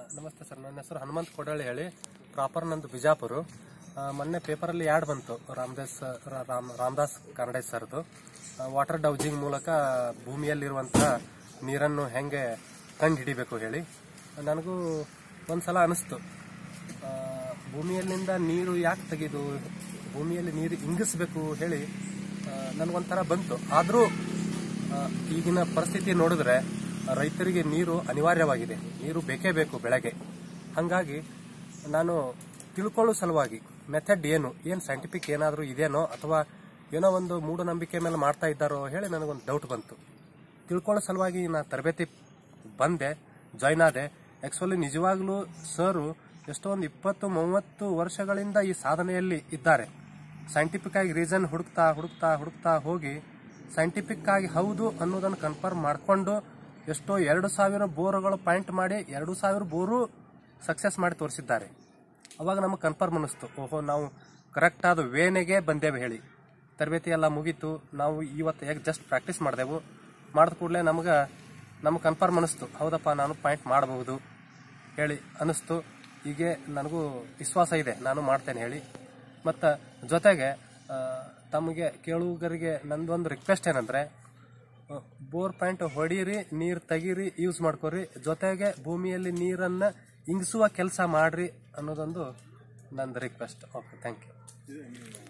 ನಮಸ್ತೆ ಸರ್ ನನ್ನ ಹೆಸರು ಹನುಮಂತ್ ಕೊಡಳ್ಳಿ ಹೇಳಿ ಪ್ರಾಪರ್ ನಂದು ಬಿಜಾಪುರ ಆ, ಮೊನ್ನೆ ಪೇಪರಲ್ಲಿ ಯಾಡ್ ಬಂತು ರಾಮದಾಸ್ ರಾ- ರಾಮ್ ರಾಮದಾಸ್ ಕನ್ನಡೇಶ್ ಸರ್ದು ವಾಟರ್ ಡೌಜಿಂಗ್ ಮೂಲಕ ಭೂಮಿಯಲ್ಲಿರುವಂತಹ ನೀರನ್ನು ಹೆಂಗೆ ಕಂಡು ಹಿಡಿಬೇಕು ಹೇಳಿ ನನಗೂ ಒಂದ್ಸಲ ಅನಿಸ್ತು ಆ, ಭೂಮಿಯಲ್ಲಿಂದ ನೀರು ಯಾಕೆ ತೆಗೆದು ಭೂಮಿಯಲ್ಲಿ ನೀರು ಇಂಗಿಸ್ಬೇಕು ಹೇಳಿ ಆ, ನನಗೊಂಥರ ಬಂತು ಆದರೂ ಈಗಿನ ಪರಿಸ್ಥಿತಿ ನೋಡಿದ್ರೆ ರೈತರಿಗೆ ನೀರು ಅನಿವಾರ್ಯವಾಗಿದೆ ನೀರು ಬೇಕೇ ಬೇಕು ಬೆಳೆಗೆ ಹಾಗಾಗಿ ನಾನು ತಿಳ್ಕೊಳ್ಳೋ ಸಲುವಾಗಿ ಮೆಥಡ್ ಏನು ಏನು ಸೈಂಟಿಫಿಕ್ ಏನಾದರೂ ಇದೆಯೋ ಅಥವಾ ಏನೋ ಒಂದು ಮೂಢನಂಬಿಕೆ ಮೇಲೆ ಮಾಡ್ತಾ ಇದ್ದಾರೋ ಹೇಳಿ ನನಗೊಂದು ಡೌಟ್ ಬಂತು ತಿಳ್ಕೊಳ್ಳೋ ಸಲುವಾಗಿ ನಾ ತರಬೇತಿ ಬಂದೆ ಜಾಯ್ನ್ ಆದೆ ಆ್ಯಕ್ಚುಲಿ ನಿಜವಾಗ್ಲೂ ಸರು ಎಷ್ಟೋ ಒಂದು ಇಪ್ಪತ್ತು ಮೂವತ್ತು ವರ್ಷಗಳಿಂದ ಈ ಸಾಧನೆಯಲ್ಲಿ ಇದ್ದಾರೆ ಸೈಂಟಿಫಿಕ್ ಆಗಿ ರೀಸನ್ ಹುಡುಕ್ತಾ ಹುಡುಕ್ತಾ ಹುಡುಕ್ತಾ ಹೋಗಿ ಸೈಂಟಿಫಿಕ್ ಆಗಿ ಹೌದು ಅನ್ನೋದನ್ನು ಕನ್ಫರ್ಮ್ ಮಾಡಿಕೊಂಡು ಎಷ್ಟೋ ಎರಡು ಸಾವಿರ ಬೋರ್ಗಳು ಪಾಯಿಂಟ್ ಮಾಡಿ ಎರಡು ಸಾವಿರ ಬೋರು ಸಕ್ಸಸ್ ಮಾಡಿ ತೋರಿಸಿದ್ದಾರೆ ಅವಾಗ ನಮಗೆ ಕನ್ಫರ್ಮ್ ಅನ್ನಿಸ್ತು ಓಹೋ ನಾವು ಕರೆಕ್ಟ್ ಆದ ವೇನೆಗೆ ಬಂದೇವೆ ಹೇಳಿ ತರಬೇತಿ ಎಲ್ಲ ಮುಗೀತು ನಾವು ಇವತ್ತು ಹೇಗೆ ಜಸ್ಟ್ ಪ್ರಾಕ್ಟೀಸ್ ಮಾಡಿದೆವು ಮಾಡಿದ ಕೂಡಲೇ ನಮ್ಗೆ ನಮ್ಗೆ ಕನ್ಫರ್ಮ್ ಅನ್ನಿಸ್ತು ಹೌದಪ್ಪ ನಾನು ಪಾಯಿಂಟ್ ಮಾಡಬಹುದು ಹೇಳಿ ಅನ್ನಿಸ್ತು ಹೀಗೆ ನನಗೂ ವಿಶ್ವಾಸ ಇದೆ ನಾನು ಮಾಡ್ತೇನೆ ಹೇಳಿ ಮತ್ತು ಜೊತೆಗೆ ಆ, ತಮಗೆ ಕೇಳುಗರಿಗೆ ನಂದೊಂದು ರಿಕ್ವೆಸ್ಟ್ ಏನಂದರೆ ಬೋರ್ ಪಾಯಿಂಟ್ ಹೊಡೀರಿ ನೀರು ತೆಗೀರಿ ಯೂಸ್ ಮಾಡ್ಕೊರಿ ಜೊತೆಗೆ ಭೂಮಿಯಲ್ಲಿ ನೀರನ್ನು ಇಂಗಿಸುವ ಕೆಲಸ ಮಾಡ್ರಿ ಅನ್ನೋದೊಂದು ನಂದು ರಿಕ್ವೆಸ್ಟ್ ಓಕೆ ಥ್ಯಾಂಕ್ ಯು